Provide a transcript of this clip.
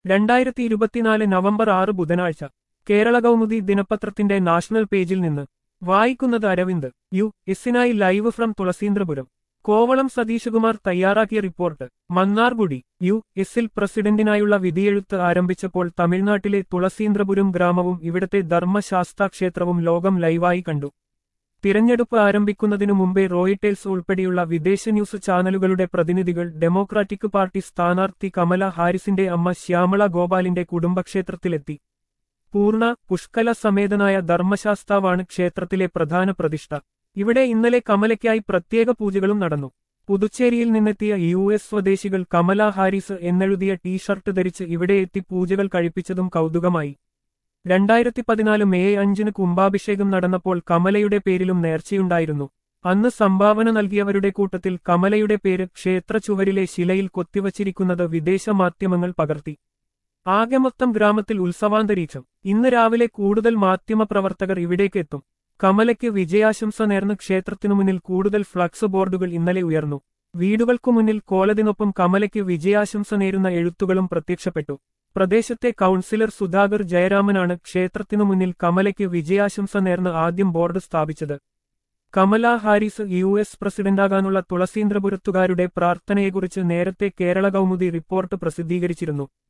രണ്ടായിരത്തി ഇരുപത്തിനാല് നവംബർ ആറ് ബുധനാഴ്ച കേരള കൗമുദി ദിനപത്രത്തിന്റെ നാഷണൽ പേജിൽ നിന്ന് വായിക്കുന്നത് അരവിന്ദ് യു എസിനായി ലൈവ് ഫ്രം തുളസീന്ദ്രപുരം കോവളം സതീശകുമാർ തയ്യാറാക്കിയ റിപ്പോർട്ട് മന്നാർഗുഡി യു എസിൽ പ്രസിഡന്റിനായുള്ള വിധിയെഴുത്ത് ആരംഭിച്ചപ്പോൾ തമിഴ്നാട്ടിലെ തുളസീന്ദ്രപുരം ഗ്രാമവും ഇവിടത്തെ ധർമ്മശാസ്താ ക്ഷേത്രവും ലോകം ലൈവായി കണ്ടു തിരഞ്ഞെടുപ്പ് ആരംഭിക്കുന്നതിനു മുമ്പേ റോയിട്ടേൽസ് ഉൾപ്പെടെയുള്ള വിദേശ ന്യൂസ് ചാനലുകളുടെ പ്രതിനിധികൾ ഡെമോക്രാറ്റിക് പാർട്ടി സ്ഥാനാർത്ഥി കമല ഹാരിസിന്റെ അമ്മ ശ്യാമള ഗോപാലിന്റെ കുടുംബക്ഷേത്രത്തിലെത്തി പൂർണ്ണ പുഷ്കല സമേതനായ ധർമ്മശാസ്താവാണ് ക്ഷേത്രത്തിലെ പ്രധാന പ്രതിഷ്ഠ ഇവിടെ ഇന്നലെ കമലയ്ക്കായി പ്രത്യേക പൂജകളും നടന്നു പുതുച്ചേരിയിൽ നിന്നെത്തിയ യു എസ് സ്വദേശികൾ കമല ഹാരിസ് എന്നെഴുതിയ ടീഷർട്ട് ധരിച്ച് ഇവിടെ എത്തി പൂജകൾ കഴിപ്പിച്ചതും കൗതുകമായി രണ്ടായിരത്തി പതിനാല് മെയ് അഞ്ചിന് കുംഭാഭിഷേകം നടന്നപ്പോൾ കമലയുടെ പേരിലും നേർച്ചയുണ്ടായിരുന്നു അന്ന് സംഭാവന നൽകിയവരുടെ കൂട്ടത്തിൽ കമലയുടെ പേര് ക്ഷേത്ര ചുവരിലെ ശിലയിൽ കൊത്തിവച്ചിരിക്കുന്നത് വിദേശ മാധ്യമങ്ങൾ പകർത്തി ആകെ മൊത്തം ഗ്രാമത്തിൽ ഉത്സവാന്തരീക്ഷം ഇന്ന് രാവിലെ കൂടുതൽ മാധ്യമപ്രവർത്തകർ ഇവിടേക്ക് എത്തും കമലയ്ക്ക് വിജയാശംസ നേർന്ന് ക്ഷേത്രത്തിനു മുന്നിൽ കൂടുതൽ ഫ്ലക്സ് ബോർഡുകൾ ഇന്നലെ ഉയർന്നു വീടുകൾക്കു മുന്നിൽ കോലതിനൊപ്പം കമലയ്ക്ക് വിജയാശംസ നേരുന്ന എഴുത്തുകളും പ്രത്യക്ഷപ്പെട്ടു പ്രദേശത്തെ കൗൺസിലർ സുധാകർ ജയരാമനാണ് ക്ഷേത്രത്തിനു മുന്നിൽ കമലയ്ക്ക് വിജയാശംസ നേർന്ന് ആദ്യം ബോർഡ് സ്ഥാപിച്ചത് കമല ഹാരിസ് യു എസ് പ്രസിഡന്റാകാനുള്ള തുളസീന്ദ്രപുരത്തുകാരുടെ പ്രാർത്ഥനയെക്കുറിച്ച് നേരത്തെ കേരള കൗമുദി റിപ്പോർട്ട് പ്രസിദ്ധീകരിച്ചിരുന്നു